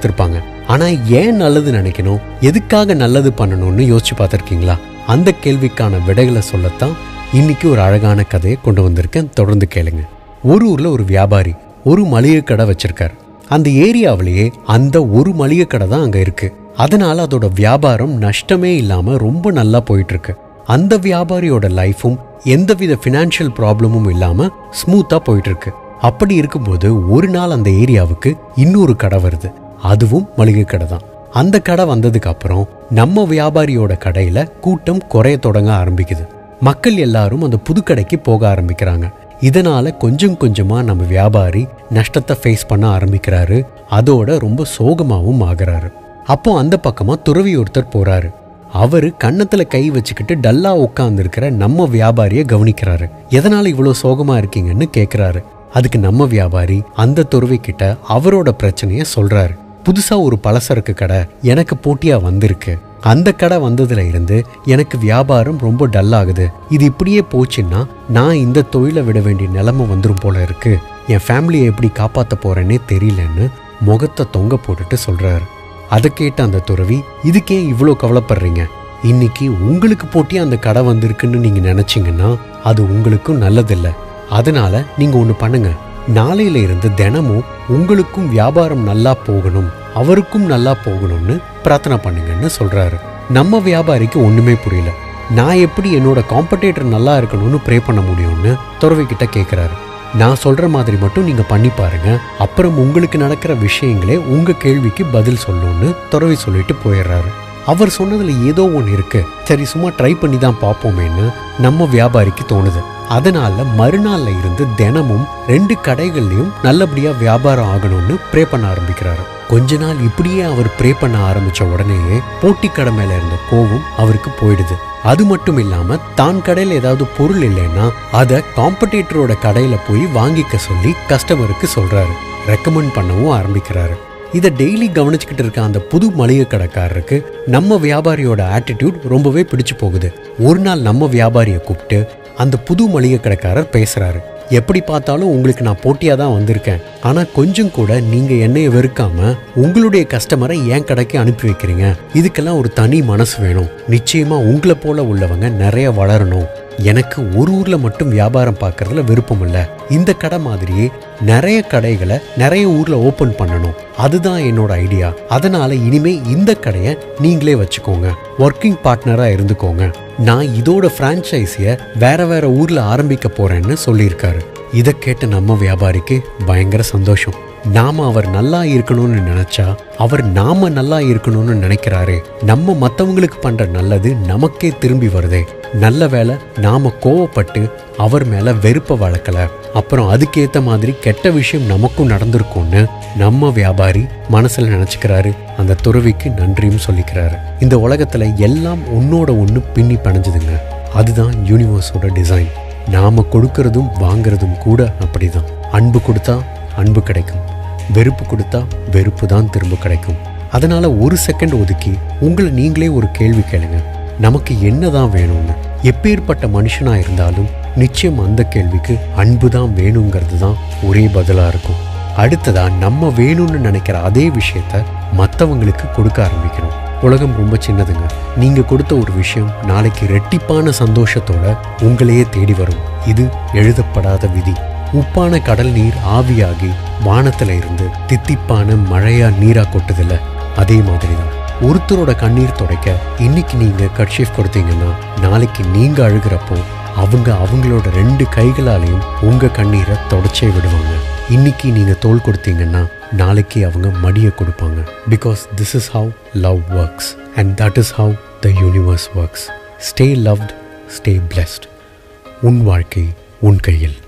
பார்த்துருப்பாங்க ஆனா ஏன் நல்லது நினைக்கணும் எதுக்காக நல்லது பண்ணணும்னு யோசிச்சு பார்த்துருக்கீங்களா அந்த கேள்விக்கான விடைகளை சொல்லத்தான் இன்னைக்கு ஒரு அழகான கதையை கொண்டு வந்திருக்கேன் தொடர்ந்து கேளுங்க ஒரு ஊர்ல ஒரு வியாபாரி ஒரு மளிகை கடை வச்சிருக்காரு அந்த ஏரியாவிலேயே அந்த ஒரு மளிகை கடை தான் அங்க இருக்கு அதனால அதோட வியாபாரம் நஷ்டமே இல்லாம ரொம்ப நல்லா போயிட்டு இருக்கு அந்த வியாபாரியோட லைஃபும் எந்தவித ஃபினான்ஷியல் ப்ராப்ளமும் இல்லாம ஸ்மூத்தா போயிட்டு இருக்கு அப்படி இருக்கும்போது ஒரு நாள் அந்த ஏரியாவுக்கு இன்னொரு கடை வருது அதுவும் மளிகை கடை தான் அந்த கடை வந்ததுக்கு அப்புறம் நம்ம வியாபாரியோட கடையில கூட்டம் குறைய தொடங்க ஆரம்பிக்குது மக்கள் எல்லாரும் அந்த புது கடைக்கு போக ஆரம்பிக்கிறாங்க இதனால கொஞ்சம் கொஞ்சமா நம்ம வியாபாரி நஷ்டத்தை ஃபேஸ் பண்ண ஆரம்பிக்கிறாரு அதோட ரொம்ப சோகமாவும் ஆகுறாரு அப்போ அந்த பக்கமா துறவி ஒருத்தர் போறாரு அவரு கன்னத்துல கை வச்சுக்கிட்டு டல்லா உட்கார்ந்துருக்கிற நம்ம வியாபாரியை கவனிக்கிறாரு எதனால இவ்வளோ சோகமா இருக்கீங்கன்னு கேக்குறாரு அதுக்கு நம்ம வியாபாரி அந்த துறவி கிட்ட அவரோட பிரச்சனைய சொல்றாரு புதுசா ஒரு பலசரக்கு கடை எனக்கு போட்டியா வந்திருக்கு அந்த கடை வந்ததுல இருந்து எனக்கு வியாபாரம் ரொம்ப டல் ஆகுது இது இப்படியே போச்சுன்னா நான் இந்த தொழிலை விட வேண்டிய நிலைமை வந்துரும் போல இருக்கு என் ஃபேமிலியை எப்படி காப்பாத்த போறேன்னே தெரியலன்னு முகத்தை தொங்க போட்டுட்டு சொல்றாரு அதை கேட்ட அந்த துறவி இதுக்கே இவ்வளோ கவலைப்படுறீங்க இன்னைக்கு உங்களுக்கு போட்டி அந்த கடை வந்திருக்குன்னு நீங்க நினைச்சீங்கன்னா அது உங்களுக்கும் நல்லதில்லை அதனால நீங்க ஒன்று பண்ணுங்க நாளையில இருந்து தினமும் உங்களுக்கும் வியாபாரம் நல்லா போகணும் அவருக்கும் நல்லா போகணும்னு பிரார்த்தனை பண்ணுங்கன்னு சொல்றாரு நம்ம வியாபாரிக்கு ஒண்ணுமே புரியல நான் எப்படி என்னோட காம்படேட்டர் நல்லா இருக்கணும்னு ப்ரே பண்ண முடியும்னு துறவி கிட்ட கேட்குறாரு நான் சொல்ற மாதிரி மட்டும் நீங்க பண்ணி பாருங்க அப்புறம் உங்களுக்கு நடக்கிற விஷயங்களே உங்க கேள்விக்கு பதில் சொல்லும்னு துறவி சொல்லிட்டு போயிடுறாரு அவர் சொன்னதுல ஏதோ ஒன்று இருக்கு சரி சும்மா ட்ரை பண்ணி தான் பார்ப்போமேன்னு நம்ம வியாபாரிக்கு தோணுது அதனால மறுநாள்ல இருந்து தினமும் ரெண்டு கடைகள்லயும் நல்லபடியா வியாபாரம் ஆகணும்னு ப்ரே பண்ண ஆரம்பிக்கிறாரு கொஞ்ச நாள் இப்படியே அவர் ப்ரே பண்ண ஆரம்பிச்ச உடனேயே போட்டி கடை மேல இருந்த கோவம் அவருக்கு போயிடுது அது மட்டும் இல்லாம தான் கடையில ஏதாவது பொருள் இல்லைன்னா அதை காம்படிட்டரோட கடையில போய் வாங்கிக்க சொல்லி கஸ்டமருக்கு சொல்றாரு ரெக்கமெண்ட் பண்ணவும் ஆரம்பிக்கிறாரு இதை டெய்லி கவனிச்சுக்கிட்டு இருக்க அந்த புது மளிகை கடைக்காரருக்கு நம்ம வியாபாரியோட ஆட்டிடியூட் ரொம்பவே பிடிச்சு போகுது ஒரு நாள் நம்ம வியாபாரியை கூப்பிட்டு அந்த புது மளிகை கடைக்காரர் பேசுறாரு எப்படி பார்த்தாலும் உங்களுக்கு நான் போட்டியாக தான் வந்திருக்கேன் ஆனால் கொஞ்சம் கூட நீங்கள் என்னைய வெறுக்காம உங்களுடைய கஸ்டமரை என் கடைக்கு அனுப்பி வைக்கிறீங்க இதுக்கெல்லாம் ஒரு தனி மனசு வேணும் நிச்சயமா உங்களை போல உள்ளவங்க நிறைய வளரணும் எனக்கு ஒரு ஊர்ல மட்டும் வியாபாரம் பார்க்கறதுல விருப்பம் இல்ல இந்த கடை மாதிரியே நிறைய கடைகளை நிறைய ஊர்ல ஓபன் பண்ணணும் அதுதான் என்னோட ஐடியா அதனால இனிமே இந்த கடையை நீங்களே வச்சுக்கோங்க ஒர்க்கிங் பார்ட்னரா இருந்துக்கோங்க நான் இதோட பிரான்ச்சைஸிய வேற வேற ஊர்ல ஆரம்பிக்க போறேன்னு சொல்லியிருக்காரு இதை கேட்ட நம்ம வியாபாரிக்கு பயங்கர சந்தோஷம் நாம அவர் நல்லா இருக்கணும்னு நினைச்சா அவர் நாம நல்லா இருக்கணும்னு நினைக்கிறாரே நம்ம மத்தவங்களுக்கு பண்ற நல்லது நமக்கே திரும்பி வருதே நல்ல வேளை நாம கோவப்பட்டு அவர் மேல வெறுப்ப வளர்க்கல அப்புறம் அதுக்கேத்த மாதிரி கெட்ட விஷயம் நமக்கும் நடந்திருக்கும்னு நம்ம வியாபாரி மனசுல நினைச்சுக்கிறாரு அந்த துறவிக்கு நன்றியும் சொல்லிக்கிறாரு இந்த உலகத்துல எல்லாம் ஒன்னோட ஒண்ணு பின்னி பிணைஞ்சுதுங்க அதுதான் யூனிவர்ஸோட டிசைன் நாம கொடுக்கறதும் வாங்குறதும் கூட அப்படிதான் அன்பு கொடுத்தா அன்பு கிடைக்கும் வெறுப்பு கொடுத்தா வெறுப்பு தான் திரும்ப கிடைக்கும் அதனால ஒரு செகண்ட் ஒதுக்கி உங்களை நீங்களே ஒரு கேள்வி கேளுங்க நமக்கு என்னதான் வேணும்னு எப்பேற்பட்ட மனுஷனா இருந்தாலும் நிச்சயம் அந்த கேள்விக்கு அன்பு தான் வேணுங்கிறது தான் ஒரே பதிலா இருக்கும் அடுத்ததா நம்ம வேணும்னு நினைக்கிற அதே விஷயத்த மற்றவங்களுக்கு கொடுக்க ஆரம்பிக்கணும் உலகம் ரொம்ப சின்னதுங்க நீங்க கொடுத்த ஒரு விஷயம் நாளைக்கு ரெட்டிப்பான சந்தோஷத்தோட உங்களையே தேடி வரும் இது எழுதப்படாத விதி உப்பான கடல் நீர் ஆவியாகி வானத்துல இருந்து தித்திப்பான மழையா நீரா கொட்டுதில்ல அதே மாதிரி தான் ஒருத்தரோட கண்ணீர் துடைக்க இன்னைக்கு நீங்க கட்ஷீஃப் கொடுத்தீங்கன்னா நாளைக்கு நீங்க அழுகிறப்போ அவங்க அவங்களோட ரெண்டு கைகளாலையும் உங்க கண்ணீரை தொடச்சே விடுவாங்க இன்னைக்கு நீங்க தோல் கொடுத்தீங்கன்னா நாளைக்கு அவங்க மடியை கொடுப்பாங்க because this is how love works and that is how the universe works stay loved stay blessed உன் வாழ்க்கை உன் கையில்